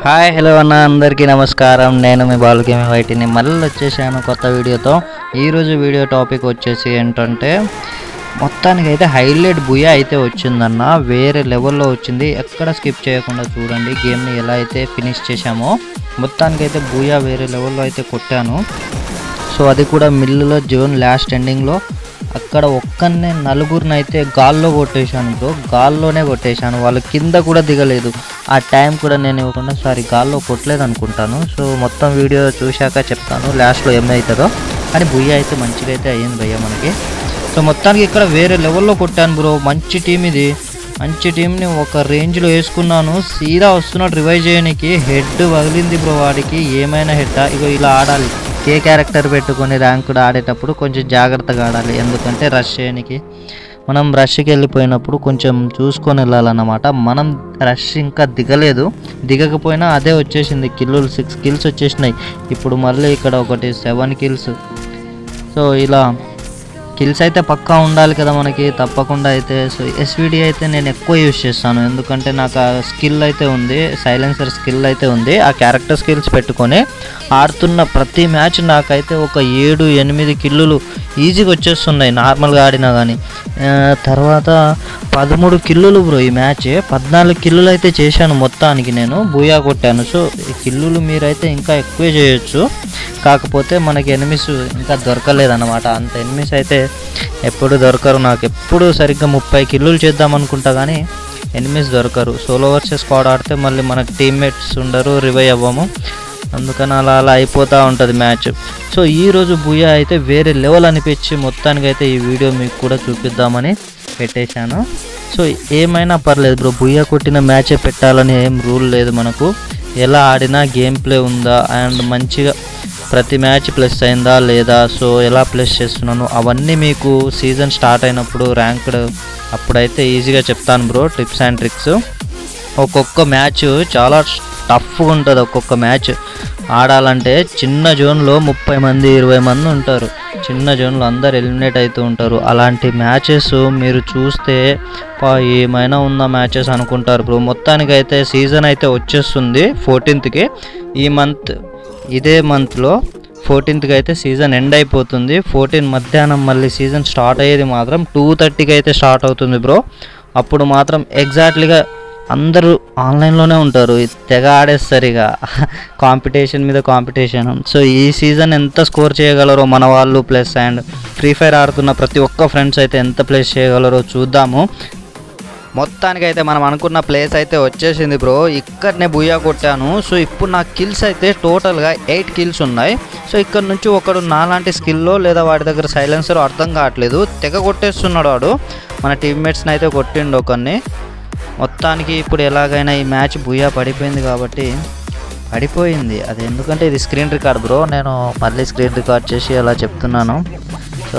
hi hello అన్న అందరికీ నమస్కారం నేను మీ బాలుకేమి వైటిని మళ్ళీ వచ్చేసాను కొత్త వీడియోతో ఈరోజు వీడియో టాపిక్ వచ్చేసి ఏంటంటే మొత్తానికి అయితే హైలైట్ బుయా అయితే వచ్చిందన్న వేరే లెవెల్లో వచ్చింది ఎక్కడ స్కిప్ చేయకుండా చూడండి గేమ్ని ఎలా అయితే ఫినిష్ చేశామో మొత్తానికి అయితే బుయా వేరే లెవెల్లో అయితే కొట్టాను సో అది కూడా మిల్లులో జూన్ లాస్ట్ ఎండింగ్లో అక్కడ ఒక్కనే నలుగురిని అయితే గాల్లో కొట్టేశాను బ్రో గాల్లోనే కొట్టేశాను వాళ్ళు కింద కూడా దిగలేదు ఆ టైం కూడా నేను ఇవ్వకుండా సారీ గాల్లో కొట్టలేదు అనుకుంటాను సో మొత్తం వీడియో చూశాక చెప్తాను లాస్ట్లో ఏమవుతుందో కానీ బుయ్య అయితే మంచిగా అయితే అయ్యింది భయ్య మనకి సో మొత్తానికి ఇక్కడ వేరే లెవెల్లో కొట్టాను బ్రో మంచి టీం ఇది మంచి టీంని ఒక రేంజ్లో వేసుకున్నాను సీదా వస్తున్నాడు రివైవ్ చేయడానికి హెడ్ పగిలింది బ్రో వాడికి ఏమైనా హెడ్ ఇగో ఇలా ఆడాలి కే క్యారెక్టర్ పెట్టుకొని ర్యాంక్ కూడా ఆడేటప్పుడు కొంచెం జాగ్రత్తగా ఆడాలి ఎందుకంటే రష్ చేయడానికి మనం రష్కి వెళ్ళిపోయినప్పుడు కొంచెం చూసుకొని వెళ్ళాలన్నమాట మనం రష్ ఇంకా దిగలేదు దిగకపోయినా అదే వచ్చేసింది కిల్లులు సిక్స్ కిల్స్ వచ్చేసినాయి ఇప్పుడు మళ్ళీ ఇక్కడ ఒకటి సెవెన్ కిల్స్ సో ఇలా కిల్స్ అయితే పక్కా ఉండాలి కదా మనకి తప్పకుండా అయితే సో ఎస్విడి అయితే నేను ఎక్కువ యూజ్ చేస్తాను ఎందుకంటే నాకు ఆ స్కిల్ అయితే ఉంది సైలెన్సర్ స్కిల్ అయితే ఉంది ఆ క్యారెక్టర్ స్కిల్స్ పెట్టుకొని ఆడుతున్న ప్రతి మ్యాచ్ నాకైతే ఒక ఏడు ఎనిమిది కిల్లులు ఈజీగా వచ్చేస్తున్నాయి నార్మల్గా ఆడినా కానీ తర్వాత పదమూడు కిల్లులు బ్రో ఈ మ్యాచ్ పద్నాలుగు కిల్లులు అయితే చేశాను మొత్తానికి నేను బూయా కొట్టాను సో ఈ కిల్లులు మీరైతే ఇంకా ఎక్కువే చేయొచ్చు కాకపోతే మనకి ఎనిమిస్ ఇంకా దొరకలేదన్నమాట అంత ఎనిమిస్ అయితే ఎప్పుడు దొరకరు నాకు ఎప్పుడు సరిగ్గా ముప్పై కిల్లులు చేద్దాం అనుకుంటా కానీ ఎనిమిస్ దొరకరు సోలో వర్సెస్ స్క్వాడ్ ఆడితే మళ్ళీ మనకి టీమ్మేట్స్ ఉండరు రివైవ్ అవ్వము అందుకని అలా అలా అయిపోతూ ఉంటుంది మ్యాచ్ సో ఈరోజు బుయా అయితే వేరే లెవెల్ అనిపించి మొత్తానికి అయితే ఈ వీడియో మీకు కూడా చూపిద్దామని పెట్టేశాను సో ఏమైనా పర్లేదు బ్రో బుయ్య కొట్టిన మ్యాచే పెట్టాలని ఏం రూల్ లేదు మనకు ఎలా ఆడినా గేమ్ ప్లే ఉందా అండ్ మంచిగా ప్రతి మ్యాచ్ ప్లస్ అయిందా లేదా సో ఎలా ప్లస్ చేస్తున్నాను అవన్నీ మీకు సీజన్ స్టార్ట్ అయినప్పుడు ర్యాంక్డ్ అప్పుడైతే ఈజీగా చెప్తాను బ్రో టిప్స్ అండ్ ట్రిక్స్ ఒక్కొక్క మ్యాచ్ చాలా టఫ్గా ఉంటుంది ఒక్కొక్క మ్యాచ్ ఆడాలంటే చిన్న జోన్లో ముప్పై మంది ఇరవై మంది ఉంటారు చిన్న జోన్లో అందరు ఎలిమినేట్ అవుతూ ఉంటారు అలాంటి మ్యాచెస్ మీరు చూస్తే పా ఏమైనా ఉన్న మ్యాచెస్ అనుకుంటారు బ్రో మొత్తానికి అయితే సీజన్ అయితే వచ్చేస్తుంది ఫోర్టీన్త్కి ఈ మంత్ ఇదే మంత్లో ఫోర్టీన్త్కి అయితే సీజన్ ఎండ్ అయిపోతుంది ఫోర్టీన్ మధ్యాహ్నం మళ్ళీ సీజన్ స్టార్ట్ అయ్యేది మాత్రం టూ థర్టీకి అయితే స్టార్ట్ అవుతుంది బ్రో అప్పుడు మాత్రం ఎగ్జాక్ట్లీగా అందరూ ఆన్లైన్లోనే ఉంటారు ఇది తెగ ఆడేస్తారు ఇక కాంపిటీషన్ మీద కాంపిటీషన్ సో ఈ సీజన్ ఎంత స్కోర్ చేయగలరో మన వాళ్ళు ప్లస్ అండ్ ఫ్రీ ఫైర్ ఆడుతున్న ప్రతి ఒక్క ఫ్రెండ్స్ అయితే ఎంత ప్లేస్ చేయగలరో చూద్దాము మొత్తానికైతే మనం అనుకున్న ప్లేస్ అయితే వచ్చేసింది బ్రో ఇక్కడనే బుయ్యా కొట్టాను సో ఇప్పుడు నా కిల్స్ అయితే టోటల్గా ఎయిట్ కిల్స్ ఉన్నాయి సో ఇక్కడ నుంచి ఒకడు నాలాంటి స్కిల్లో లేదా వాడి దగ్గర సైలెన్సర్ అర్థం కావట్లేదు తెగ కొట్టేస్తున్నాడు వాడు మన టీమ్మేట్స్ని అయితే కొట్టిండు ఒకరిని మొత్తానికి ఇప్పుడు ఎలాగైనా ఈ మ్యాచ్ బుయ్యా పడిపోయింది కాబట్టి పడిపోయింది అది ఎందుకంటే ఇది స్క్రీన్ రికార్డ్ బ్రో నేను మళ్ళీ స్క్రీన్ రికార్డ్ చేసి అలా చెప్తున్నాను సో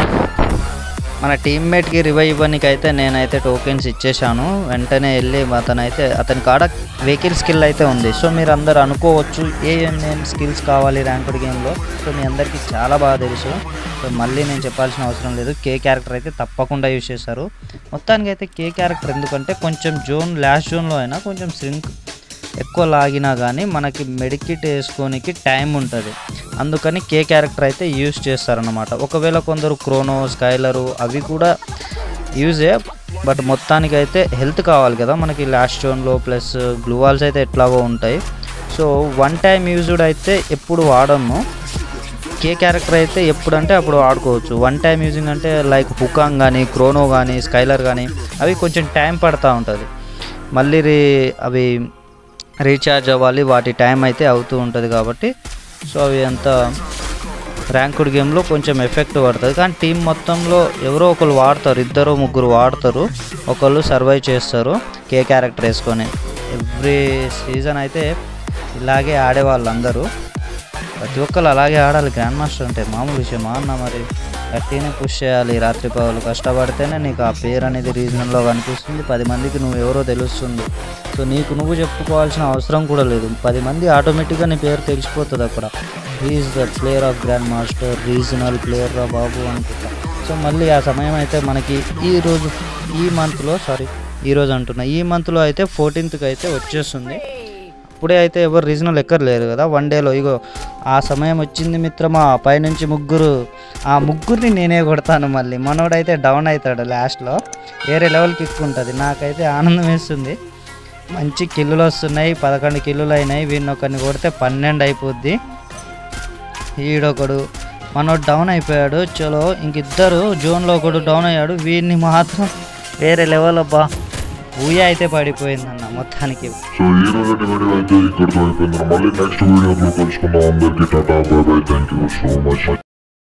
మన టీమ్మేట్కి రివైవ్ ఇవ్వడానికి అయితే నేనైతే టోకెన్స్ ఇచ్చేసాను వెంటనే వెళ్ళి అతనైతే అతని కాడ వెహికల్ స్కిల్ అయితే ఉంది సో మీరు అందరు అనుకోవచ్చు ఏ ఏం స్కిల్స్ కావాలి ర్యాంకుడ్ గేమ్లో సో మీ అందరికీ చాలా బాగా తెలుసు సో మళ్ళీ నేను చెప్పాల్సిన అవసరం లేదు కే క్యారెక్టర్ అయితే తప్పకుండా యూజ్ చేశారు మొత్తానికి అయితే కే క్యారెక్టర్ ఎందుకంటే కొంచెం జోన్ లాస్ట్ జోన్లో అయినా కొంచెం సింక్ ఎక్కువ లాగినా కానీ మనకి మెడికిట్ వేసుకోనికి టైం ఉంటుంది అందుకని కే క్యారెక్టర్ అయితే యూజ్ చేస్తారనమాట ఒకవేళ కొందరు క్రోనో స్కైలరు అవి కూడా యూజే బట్ మొత్తానికి అయితే హెల్త్ కావాలి కదా మనకి లాస్ట్ జోన్లో ప్లస్ గ్లూవాల్స్ అయితే ఎట్లాగో ఉంటాయి సో వన్ టైం యూజ్డ్ అయితే ఎప్పుడు వాడము కే క్యారెక్టర్ అయితే ఎప్పుడంటే అప్పుడు ఆడుకోవచ్చు వన్ టైం యూజింగ్ అంటే లైక్ హుకాంగ్ కానీ క్రోనో కానీ స్కైలర్ కానీ అవి కొంచెం టైం పడుతూ ఉంటుంది మళ్ళీ రీ అవి రీఛార్జ్ అవ్వాలి వాటి టైం అయితే అవుతూ ఉంటుంది కాబట్టి సో అవి అంత ర్యాంకుడ్ గేమ్లో కొంచెం ఎఫెక్ట్ పడుతుంది కానీ టీం మొత్తంలో ఎవరో ఒకరు వాడతారు ఇద్దరు ముగ్గురు వాడతారు ఒకళ్ళు సర్వైవ్ చేస్తారు కే క్యారెక్టర్ వేసుకొని ఎవ్రీ సీజన్ అయితే ఇలాగే ఆడేవాళ్ళు అందరూ ప్రతి ఒక్కరు అలాగే ఆడాలి గ్రాండ్ మాస్టర్ అంటే మామూలు విషయమా అన్న మరి గట్టినే పుష్ చేయాలి రాత్రి పగలు కష్టపడితేనే నీకు ఆ పేరు అనేది రీజనల్లో కనిపిస్తుంది పది మందికి నువ్వు ఎవరో తెలుస్తుంది సో నీకు నువ్వు చెప్పుకోవాల్సిన అవసరం కూడా లేదు పది మంది ఆటోమేటిక్గా నీ పేరు తెలిసిపోతుంది అక్కడ is the player of grand master regional player రా బాబు అనుకుంటా సో మళ్ళీ ఆ సమయం అయితే మనకి ఈ రోజు ఈ మంత్లో సారీ ఈ రోజు అంటున్నా ఈ మంత్లో అయితే ఫోర్టీన్త్కి అయితే వచ్చేస్తుంది ఇప్పుడే అయితే ఎవరు రీజనల్ ఎక్కర్లేరు కదా వన్ డేలో ఇగో ఆ సమయం వచ్చింది మిత్రమా పైనుంచి ముగ్గురు ఆ ముగ్గురిని నేనే కొడతాను మళ్ళీ మనోడైతే డౌన్ అవుతాడు లాస్ట్లో వేరే లెవెల్కి ఎక్కువ నాకైతే ఆనందం వేస్తుంది మంచి కిల్లులు వస్తున్నాయి పదకొండు కిల్లులు అయినాయి వీడిని ఒకరిని కొడితే పన్నెండు అయిపోద్ది ఈడొకడు మనోడు డౌన్ అయిపోయాడు చలో ఇంకిద్దరు జోన్లో ఒకడు డౌన్ అయ్యాడు వీడిని మాత్రం వేరే లెవెల్ అబ్బా ఊయ అయితే పడిపోయిందన్న మొత్తానికి సో ఈ రోజు వీడియో అయితే ఇక్కడితో అయిపోయింది మళ్ళీ నెక్స్ట్ వీడియోలో కలుసుకుందాం అందరికీ tata bye bye thank you so much